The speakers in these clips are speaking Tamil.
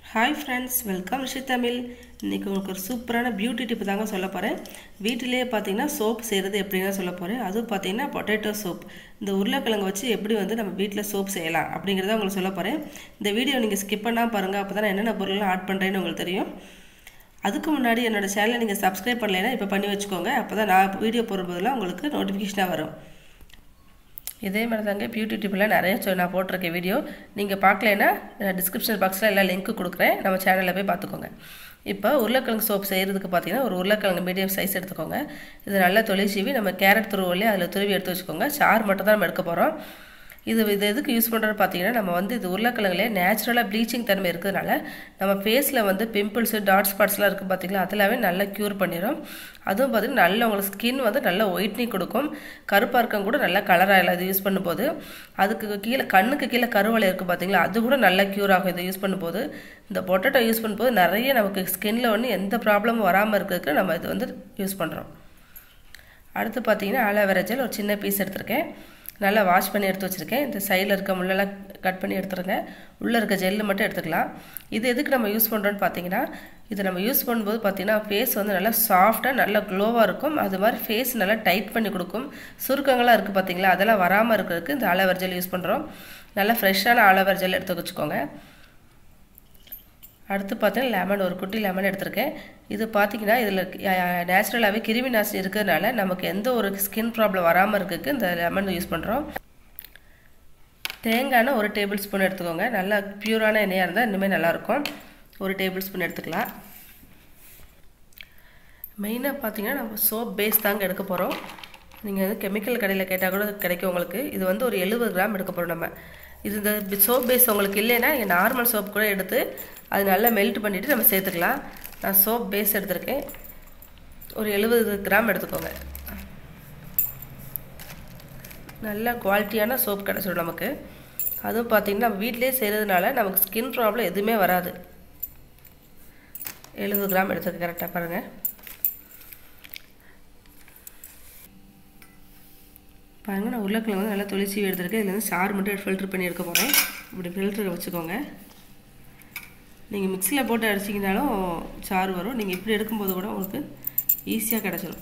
hi friends welcome Rishi Tamil இன்றைக்கி உங்களுக்கு ஒரு சூப்பரான பியூட்டி டிப் தாங்க சொல்ல போகிறேன் வீட்டிலேயே பார்த்தீங்கன்னா சோப் செய்கிறது எப்படின்னா சொல்ல போகிறேன் அதுவும் பார்த்தீங்கன்னா பொட்டேட்டோ சோப் இந்த உருளைக்கிழங்கு வச்சு எப்படி வந்து நம்ம வீட்டில் சோப் செய்யலாம் அப்படிங்கிறத உங்களுக்கு சொல்ல போகிறேன் இந்த வீடியோ நீங்கள் ஸ்கிப் பண்ணால் பாருங்கள் அப்போ தான் என்னென்ன பொருள்லாம் ஆட் பண்ணுறேன்னு உங்களுக்கு தெரியும் அதுக்கு முன்னாடி என்னோடய சேனலை நீங்கள் சப்ஸ்கிரைப் பண்ணலைன்னா இப்போ பண்ணி வச்சுக்கோங்க அப்போ தான் நான் வீடியோ போடும்போதெல்லாம் உங்களுக்கு நோட்டிஃபிகேஷனாக வரும் இதே மாதிரி தாங்க பியூட்டி டிப்பில் நிறைய சொ- நான் போட்டிருக்கேன் வீடியோ நீங்கள் பார்க்கலைன்னா டிஸ்கிரிப்ஷன் பாக்ஸில் எல்லா லிங்க்கு கொடுக்குறேன் நம்ம சேனலில் போய் பார்த்துக்கோங்க இப்போ உருளைக்கிழங்கு சோப் செய்கிறதுக்கு பார்த்தீங்கன்னா ஒரு உருளைக்கிழங்கு மீடியம் சைஸ் எடுத்துக்கோங்க இது நல்லா தொழில் சீவி நம்ம கேரட் துருவலே அதில் துருவி எடுத்து வச்சுக்கோங்க சார் மட்டும் தான் நம்ம எடுக்க போகிறோம் இது இது எதுக்கு யூஸ் பண்ணுறது பார்த்தீங்கன்னா நம்ம வந்து இது உருளைக்கிழங்குலே நேச்சுரலாக ப்ளீச்சிங் தன்மை இருக்கிறதுனால நம்ம ஃபேஸில் வந்து பிம்பிள்ஸு டாட் ஸ்பாட்ஸ்லாம் இருக்குது பார்த்தீங்களா அதெல்லாமே நல்லா க்யூர் பண்ணிடும் அதுவும் பார்த்தீங்கன்னா நல்ல உங்களுக்கு ஸ்கின் வந்து நல்ல ஒயிட்னிங் கொடுக்கும் கருப்பாக இருக்கம் கூட நல்லா கலராக இது யூஸ் பண்ணும்போது அதுக்கு கீழே கண்ணுக்கு கீழே கருவளை இருக்குது பார்த்தீங்களா அது கூட நல்லா க்யூர் ஆகும் இதை யூஸ் பண்ணும்போது இந்த பொட்டேட்டோ யூஸ் பண்ணும்போது நிறைய நமக்கு ஸ்கின்ல வந்து எந்த ப்ராப்ளமும் வராமல் இருக்கிறதுக்கு நம்ம இது வந்து யூஸ் பண்ணுறோம் அடுத்து பார்த்தீங்கன்னா ஆலோவேரா ஜெல் ஒரு சின்ன பீஸ் எடுத்திருக்கேன் நல்லா வாஷ் பண்ணி எடுத்து வச்சுருக்கேன் இந்த சைடில் இருக்க முள்ளெல்லாம் கட் பண்ணி எடுத்துருங்க உள்ளே இருக்க ஜெல்லு மட்டும் எடுத்துக்கலாம் இது எதுக்கு நம்ம யூஸ் பண்ணுறோன்னு பார்த்தீங்கன்னா இது நம்ம யூஸ் பண்ணும்போது பார்த்தீங்கன்னா ஃபேஸ் வந்து நல்லா சாஃப்டாக நல்லா க்ளோவாக இருக்கும் அது மாதிரி ஃபேஸ் நல்லா டைட் பண்ணி கொடுக்கும் சுருக்கங்களாக இருக்குது பார்த்தீங்களா அதெல்லாம் வராமல் இருக்கிறதுக்கு இந்த ஆலோவேரா ஜெல் யூஸ் பண்ணுறோம் நல்லா ஃப்ரெஷ்ஷான ஆலோவேரா ஜெல் எடுத்து வச்சுக்கோங்க அடுத்து பார்த்தீங்கன்னா லெமன் ஒரு குட்டி லெமன் எடுத்திருக்கேன் இது பார்த்தீங்கன்னா இதில் நேச்சுரலாகவே கிருமி நாசினி இருக்கிறதுனால நமக்கு எந்த ஒரு ஸ்கின் ப்ராப்ளம் வராமல் இருக்கிறதுக்கு இந்த லெமன் யூஸ் பண்ணுறோம் தேங்காய் ஒரு டேபிள் ஸ்பூன் எடுத்துக்கோங்க நல்லா பியூரான எண்ணெயாக இருந்தால் இன்னுமே நல்லாயிருக்கும் ஒரு டேபிள் ஸ்பூன் எடுத்துக்கலாம் மெயினாக பார்த்தீங்கன்னா நம்ம சோப் பேஸ் தாங்க எடுக்க போகிறோம் நீங்கள் வந்து கெமிக்கல் கடையில் கேட்டால் கூட கிடைக்கும் உங்களுக்கு இது வந்து ஒரு எழுபது கிராம் எடுக்க போகிறோம் நம்ம இது இந்த சோப் பேஸ் உங்களுக்கு இல்லைன்னா நீங்கள் நார்மல் சோப் கூட எடுத்து அது நல்லா மெல்ட் பண்ணிவிட்டு நம்ம சேர்த்துக்கலாம் நான் சோப் பேஸ் எடுத்திருக்கேன் ஒரு எழுபது கிராம் எடுத்துக்கோங்க நல்ல குவாலிட்டியான சோப் கிடச்சிடும் நமக்கு அதுவும் பார்த்தீங்கன்னா நம்ம வீட்டிலே செய்கிறதுனால நமக்கு ஸ்கின் ப்ராப்ளம் எதுவுமே வராது எழுபது கிராம் எடுத்துக்க கரெக்டாக பாருங்கள் பாருங்கள் நான் உருளைக்கிழங்கு வந்து நல்லா தொளிச்சி எடுத்துருக்கேன் இதில் வந்து சாறு மட்டும் ஃபில்ட்ரு பண்ணி எடுக்க போகிறேன் இப்படி ஃபில்ட்ரு வச்சுக்கோங்க நீங்கள் மிக்சியில் போட்டு அடிச்சிங்கனாலும் சாறு வரும் நீங்கள் இப்படி எடுக்கும்போது கூட உங்களுக்கு ஈஸியாக கிடச்சிடும்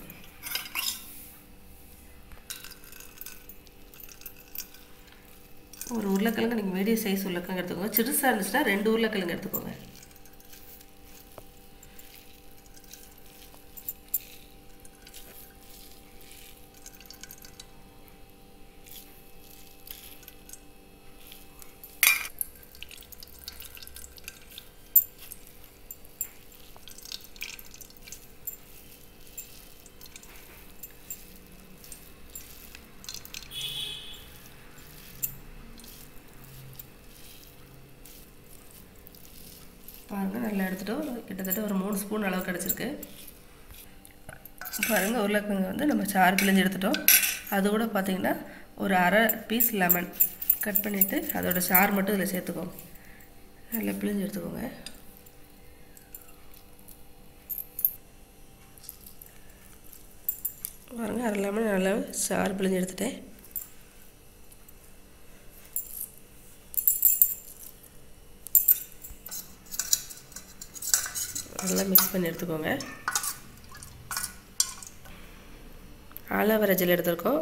ஒரு உருளைக்கிழங்கு நீங்கள் மீடியம் சைஸ் உருளைக்கிழங்கு எடுத்துக்கோங்க சிறுசாக இருந்துச்சுன்னா ரெண்டு உருளைக்கிழங்கு எடுத்துக்கோங்க பாருங்கள் நல்லா எடுத்துகிட்டு கிட்டத்தட்ட ஒரு மூணு ஸ்பூன் அளவு கிடச்சிருக்கு பாருங்கள் உருளைக்கிழங்கு வந்து நம்ம சாறு பிழிஞ்சு எடுத்துட்டோம் அது கூட பார்த்தீங்கன்னா ஒரு அரை பீஸ் லெமன் கட் பண்ணிவிட்டு அதோட சாறு மட்டும் இதில் சேர்த்துக்கோங்க நல்லா பிழிஞ்சு எடுத்துக்கோங்க பாருங்கள் அரை லெமன் நல்லா சாறு பிழிஞ்சு எடுத்துட்டேன் நல்லா மிக்ஸ் பண்ணி எடுத்துக்கோங்க ஆலோவேரா ஜெல் எடுத்திருக்கோம்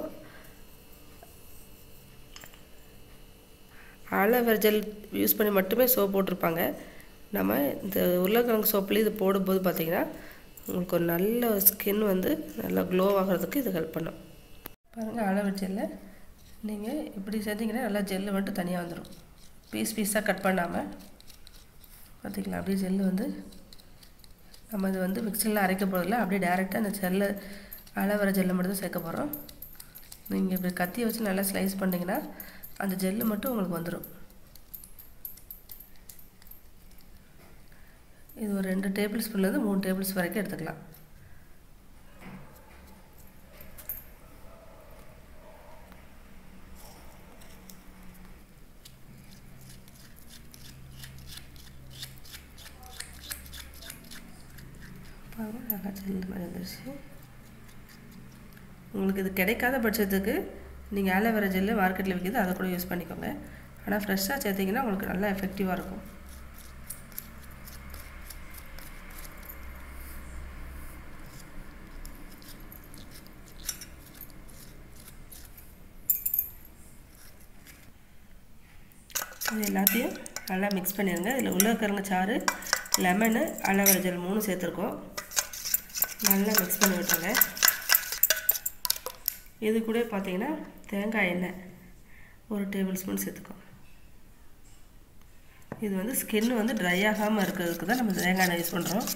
ஆலோவேரா ஜெல் யூஸ் பண்ணி மட்டுமே சோப் போட்டிருப்பாங்க நம்ம இந்த உருளைக்கிழங்கு சோப்லேயும் இது போடும்போது பார்த்தீங்கன்னா உங்களுக்கு ஒரு நல்ல ஸ்கின் வந்து நல்லா க்ளோ ஆகிறதுக்கு இது ஹெல்ப் பண்ணும் பாருங்கள் ஆலோவேரா ஜெல்லை நீங்கள் இப்படி செஞ்சீங்கன்னா நல்லா ஜெல்லு மட்டும் தனியாக வந்துடும் பீஸ் பீஸாக கட் பண்ணாமல் பார்த்திங்களா அப்படியே ஜெல்லு வந்து நம்ம இது வந்து மிக்சியில் அரைக்க போகிறதில்ல அப்படியே டேரெக்டாக அந்த ஜெல்லை அலவர ஜெல்லை மட்டும் தான் சேர்க்க போகிறோம் நீங்கள் இப்படி கத்தியை வச்சு நல்லா ஸ்லைஸ் பண்ணிங்கன்னா அந்த ஜெல்லு மட்டும் உங்களுக்கு வந்துடும் இது ஒரு ரெண்டு டேபிள் ஸ்பூன்லேருந்து மூணு டேபிள் ஸ்பூன் வரைக்கும் எடுத்துக்கலாம் பாருங்க நல்லா ஜெல்லு மாதிரி வந்துருச்சு உங்களுக்கு இது கிடைக்காத பட்சத்துக்கு நீங்கள் ஆலோவேரா ஜெல்லு மார்க்கெட்டில் விற்கிது அதை கூட யூஸ் பண்ணிக்கோங்க ஆனால் ஃப்ரெஷ்ஷாக சேர்த்திங்கன்னா உங்களுக்கு நல்லா எஃபெக்டிவாக இருக்கும் இது எல்லாத்தையும் நல்லா மிக்ஸ் பண்ணிடுங்க இதில் உருளைக்கிழங்கு சாறு லெமனு அலோவேரா ஜெல் மூணு சேர்த்துருக்கோம் நல்லா மிக்ஸ் பண்ணி விட்டுருங்க இது கூட பார்த்தீங்கன்னா தேங்காய் எண்ணெய் ஒரு டேபிள் ஸ்பூன் சேர்த்துக்கோ இது வந்து ஸ்கின் வந்து ட்ரை ஆகாமல் இருக்கிறதுக்கு தான் நம்ம தேங்காய் எண்ணெய் யூஸ் பண்ணுறோம்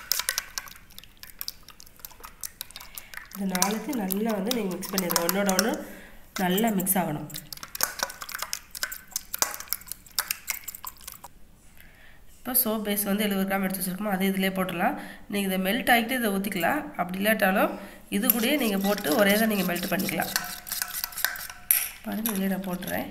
இது நாலுத்தையும் நல்லா வந்து நீங்கள் மிக்ஸ் பண்ணிடுங்க ஒன்றோட ஒன்று நல்லா மிக்ஸ் ஆகணும் இப்போ சோப் பேஸ் வந்து எழுபது கிராம் எடுத்து வச்சுருக்கோமோ அது இதிலே போட்டுடலாம் நீங்கள் இதை மெல்ட் ஆகிட்டு இதை ஊற்றிக்கலாம் அப்படி இல்லாட்டாலும் இது கூடயே நீங்கள் போட்டு ஒரே தான் நீங்கள் மெல்ட் பண்ணிக்கலாம் பாருங்கள் இதிலே நான் போட்டுறேன்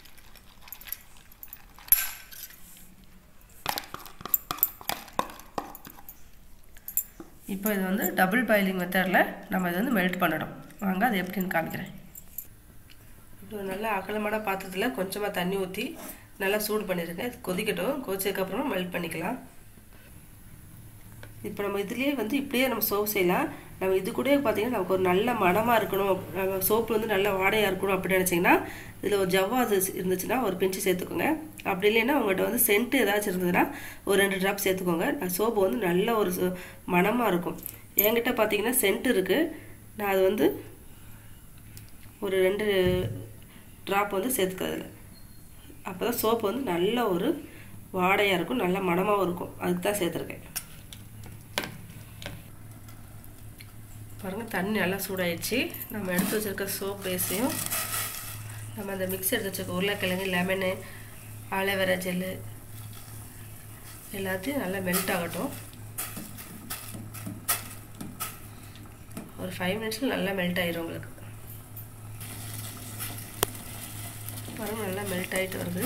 இப்போ இது வந்து டபுள் பாயிலிங் மெத்தடில் நம்ம இது வந்து மெல்ட் பண்ணணும் வாங்க அது எப்படின்னு காமிக்கிறேன் இப்போ நல்லா அகலமான பாத்திரத்தில் கொஞ்சமாக தண்ணி ஊற்றி நல்லா சூடு பண்ணியிருக்கேன் கொதிக்கட்டும் கொதிச்சதுக்கப்புறமா மெல்ட் பண்ணிக்கலாம் இப்போ நம்ம இதுலேயே வந்து இப்படியே நம்ம சோப் செய்யலாம் நம்ம இது கூட பார்த்தீங்கன்னா நமக்கு ஒரு நல்ல மனமாக இருக்கணும் நம்ம சோப்பு வந்து நல்ல வாடையாக இருக்கணும் அப்படின்னு நினச்சிங்கன்னா இதில் ஒரு ஜவ்வாது இருந்துச்சுன்னா ஒரு பிஞ்சு சேர்த்துக்கோங்க அப்படி இல்லைன்னா உங்கள்கிட்ட வந்து சென்ட்டு ஏதாச்சும் இருந்ததுன்னா ஒரு ரெண்டு ட்ராப் சேர்த்துக்கோங்க சோப்பு வந்து நல்ல ஒரு மனமாக இருக்கும் என்கிட்ட பார்த்தீங்கன்னா சென்ட் இருக்குது நான் அது வந்து ஒரு ரெண்டு ட்ராப் வந்து சேர்த்துக்கிறதுல அப்போ தான் சோப்பு வந்து நல்ல ஒரு வாடையாக இருக்கும் நல்ல மனமாகவும் இருக்கும் அதுக்கு தான் சேர்த்துருக்கேன் பாருங்கள் தண்ணி நல்லா சூடாயிடுச்சு நம்ம எடுத்து வச்சுருக்க சோப் பேஸையும் நம்ம அந்த மிக்ஸ் எடுத்து வச்சுருக்க உருளைக்கிழங்கு லெமனு ஆலோவேரா ஜெல்லு எல்லாத்தையும் நல்லா மெல்ட் ஆகட்டும் ஒரு ஃபைவ் மினிட்ஸில் நல்லா மெல்ட் ஆயிரும் உங்களுக்கு பாருங்கள் நல்லா மெல்ட் ஆகிட்டு வருது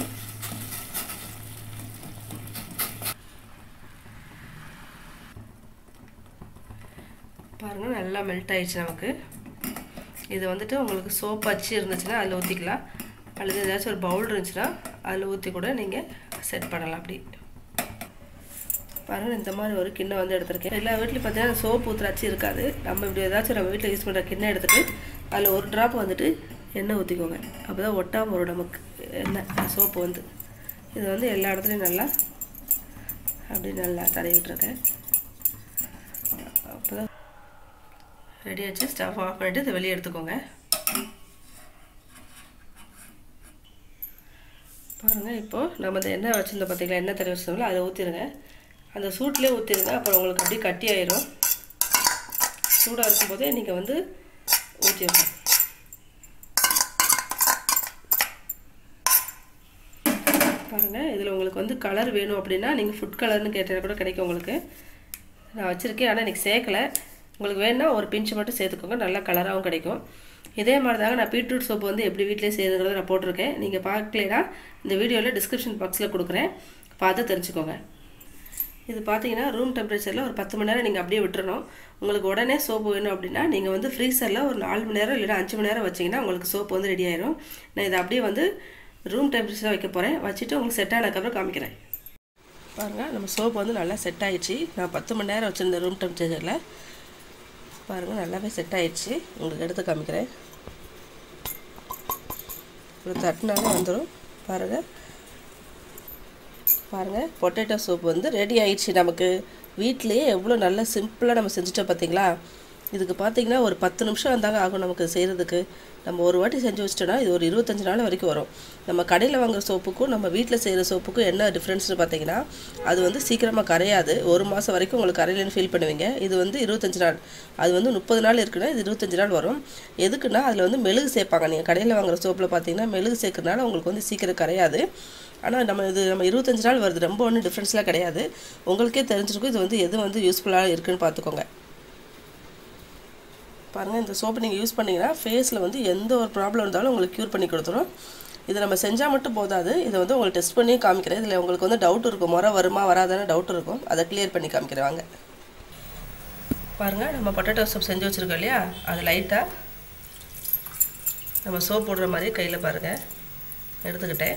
பாருங்கள் நல்லா மெல்ட் ஆயிடுச்சு நமக்கு இது வந்துட்டு உங்களுக்கு சோப் அச்சு இருந்துச்சுன்னா அதில் ஊற்றிக்கலாம் அல்லது ஏதாச்சும் ஒரு பவுல் இருந்துச்சுன்னா அதில் ஊற்றி கூட நீங்கள் செட் பண்ணலாம் அப்படி பாருங்கள் இந்த மாதிரி ஒரு கிண்ணம் வந்து எடுத்திருக்கேன் எல்லா வீட்லையும் பார்த்தீங்கன்னா சோப்பு ஊற்றுற அச்சு இருக்காது நம்ம இப்படி ஏதாச்சும் நம்ம வீட்டில் யூஸ் பண்ணுற கிண்ணம் எடுத்துகிட்டு அதில் ஒரு ட்ராப் வந்துட்டு எண்ணெய் ஊற்றிக்கோங்க அப்போ தான் ஒட்டாமல் வரும் நமக்கு எண்ணெய் சோப்பு வந்து இது வந்து எல்லா இடத்துலையும் நல்லா அப்படி நல்லா தடவி விட்டுருக்கேன் அப்போ தான் ரெடி ஆச்சு ஸ்டவ் ஆஃப் பண்ணிவிட்டு இதை வெளியே எடுத்துக்கோங்க பாருங்கள் இப்போது நம்ம இந்த எண்ணெய் வச்சுருந்தோம் பார்த்தீங்களா எண்ணெய் தடவி வச்சுருந்தோம்ல அதை ஊற்றிடுங்க அந்த சூட்லேயே ஊற்றிடுங்க அப்புறம் உங்களுக்கு அப்படியே கட்டி ஆயிரும் சூடாக இருக்கும்போதே நீங்கள் வந்து ஊற்றிடணும் பாருங்கள் இதில் உங்களுக்கு வந்து கலர் வேணும் அப்படின்னா நீங்கள் ஃபுட் கலர்னு கேட்டால் கூட கிடைக்கும் உங்களுக்கு நான் வச்சுருக்கேன் ஆனால் எனக்கு சேர்க்கலை உங்களுக்கு வேணுன்னா ஒரு பிஞ்சு மட்டும் சேர்த்துக்கோங்க நல்லா கலராகவும் கிடைக்கும் இதே மாதிரி தாங்க நான் பீட்ரூட் சோப்பு வந்து எப்படி வீட்டிலே செய்யுங்கிறத நான் போட்டிருக்கேன் நீங்கள் பார்க்கலைன்னா இந்த வீடியோவில் டிஸ்கிரிப்ஷன் பாக்ஸில் கொடுக்குறேன் பார்த்து தெரிஞ்சுக்கோங்க இது பார்த்தீங்கன்னா ரூம் டெம்பரேச்சரில் ஒரு பத்து மணி நேரம் நீங்கள் அப்படியே விட்டுறணும் உங்களுக்கு உடனே சோப்பு வேணும் அப்படின்னா நீங்கள் வந்து ஃப்ரீசரில் ஒரு நாலு மணி நேரம் இல்லைன்னா அஞ்சு மணி நேரம் வச்சிங்கன்னா உங்களுக்கு சோப்பு வந்து ரெடி ஆயிரும் நான் இதை அப்படியே வந்து ரூம் டெம்பரேச்சரில் வைக்க போகிறேன் வச்சுட்டு உங்களுக்கு செட் ஆனதுக்கப்புறம் காமிக்கிறேன் பாருங்கள் நம்ம சோப்பு வந்து நல்லா செட் ஆயிடுச்சு நான் பத்து மணி நேரம் வச்சுருந்தேன் ரூம் டெம்பரேச்சரில் பாருங்கள் நல்லாவே செட் ஆயிடுச்சு உங்களுக்கு எடுத்து காமிக்கிறேன் ஒரு தட்டினாலே வந்துடும் பாருங்கள் பாருங்கள் பொட்டேட்டோ சூப் வந்து ரெடி ஆயிடுச்சு நமக்கு வீட்டிலையே எவ்வளோ நல்லா சிம்பிளாக நம்ம செஞ்சுட்டோம் பார்த்தீங்களா இதுக்கு பார்த்தீங்கன்னா ஒரு பத்து நிமிஷம் வந்தாங்க ஆகும் நமக்கு செய்கிறதுக்கு நம்ம ஒரு வாட்டி செஞ்சு வச்சிட்டோன்னா இது ஒரு இருபத்தஞ்சி நாள் வரைக்கும் வரும் நம்ம கடையில் வாங்குற சோப்புக்கும் நம்ம வீட்டில் செய்கிற சோப்புக்கும் என்ன டிஃப்ரென்ஸ்னு பார்த்தீங்கன்னா அது வந்து சீக்கிரமாக கரையாது ஒரு மாதம் வரைக்கும் உங்களுக்கு கரையிலன்னு ஃபீல் பண்ணுவீங்க இது வந்து இருபத்தஞ்சி நாள் அது வந்து முப்பது நாள் இருக்குன்னா இது இருபத்தஞ்சி நாள் வரும் எதுக்குன்னா அதில் வந்து மெழுகு சேர்ப்பாங்க நீங்கள் கடையில் வாங்குற சோப்பில் பார்த்தீங்கன்னா மெழுகு சேர்க்கறனால உங்களுக்கு வந்து சீக்கிரம் கரையாது ஆனால் நம்ம இது நம்ம இருபத்தஞ்சி நாள் வருது ரொம்ப ஒன்றும் டிஃப்ரென்ஸ்லாம் கிடையாது உங்களுக்கே தெரிஞ்சிருக்கும் இது வந்து எது வந்து யூஸ்ஃபுல்லாக இருக்குன்னு பார்த்துக்கோங்க பாருங்கள் இந்த சோப்பு நீங்கள் யூஸ் பண்ணிங்கன்னா ஃபேஸில் வந்து எந்த ஒரு ப்ராப்ளம் இருந்தாலும் உங்களுக்கு க்யூர் பண்ணி கொடுத்துரும் இதை நம்ம செஞ்சால் மட்டும் போதாது இதை வந்து உங்களுக்கு டெஸ்ட் பண்ணி காமிக்கிறேன் இதில் உங்களுக்கு வந்து டவுட் இருக்கும் முறை வருமா வராதான டவுட் இருக்கும் அதை கிளியர் பண்ணி காமிக்கிறேன் வாங்க பாருங்கள் நம்ம பொட்டேட்டோ சோப் செஞ்சு வச்சுருக்கோம் இல்லையா அது லைட்டாக நம்ம சோப் போடுற மாதிரி கையில் பாருங்கள் எடுத்துக்கிட்டேன்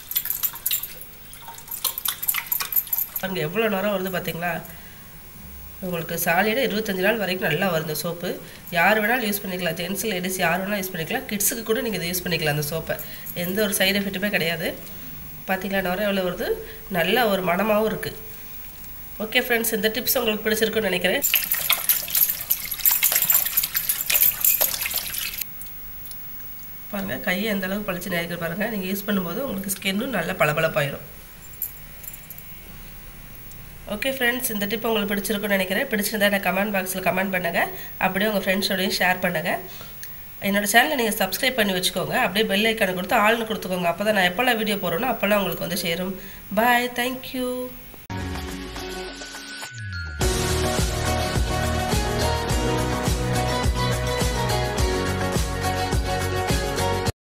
பாருங்கள் எவ்வளோ நேரம் வருது பார்த்தீங்களா உங்களுக்கு சாலிடாக இருபத்தஞ்சி நாள் வரைக்கும் நல்லா வரும் இந்த சோப்பு யார் வேணாலும் யூஸ் பண்ணிக்கலாம் ஜென்ஸ் லேடிஸ் யார் வேணாலும் யூஸ் பண்ணிக்கலாம் கிட்ஸுக்கு கூட நீங்கள் இதை யூஸ் பண்ணிக்கலாம் அந்த சோப்பை எந்த ஒரு சைடு எஃபெக்ட்டுமே கிடையாது பார்த்தீங்களா நுரை எவ்வளோ வருது நல்ல ஒரு மனமாகவும் இருக்குது ஓகே ஃப்ரெண்ட்ஸ் இந்த டிப்ஸ் உங்களுக்கு பிடிச்சிருக்குன்னு நினைக்கிறேன் பாருங்கள் கையை எந்த அளவுக்கு பளிச்சு நேருக்கு பாருங்கள் நீங்கள் யூஸ் பண்ணும்போது உங்களுக்கு ஸ்கின்னும் நல்ல பளபளப்பாயிரும் ஓகே ஃப்ரெண்ட்ஸ் இந்த டிப் உங்களுக்கு பிடிச்சிருக்குன்னு நினைக்கிறேன் பிடிச்சிருந்தா எனக்கு கமெண்ட் பாக்ஸில் கமெண்ட் பண்ணுங்கள் அப்படியே உங்கள் ஃப்ரெண்ட்ஸோடையும் ஷேர் பண்ணுங்கள் என்னோடய சேனலை நீங்கள் சப்ஸ்கிரைப் பண்ணி வச்சுக்கோங்க அப்படியே பெல் ஐக்கானை கொடுத்து ஆள்னு கொடுத்துக்கோங்க அப்போ தான் நான் எப்போல்லாம் வீடியோ போடுறேனோ அப்போல்லாம் உங்களுக்கு வந்து சேரும் பாய் தேங்க்யூ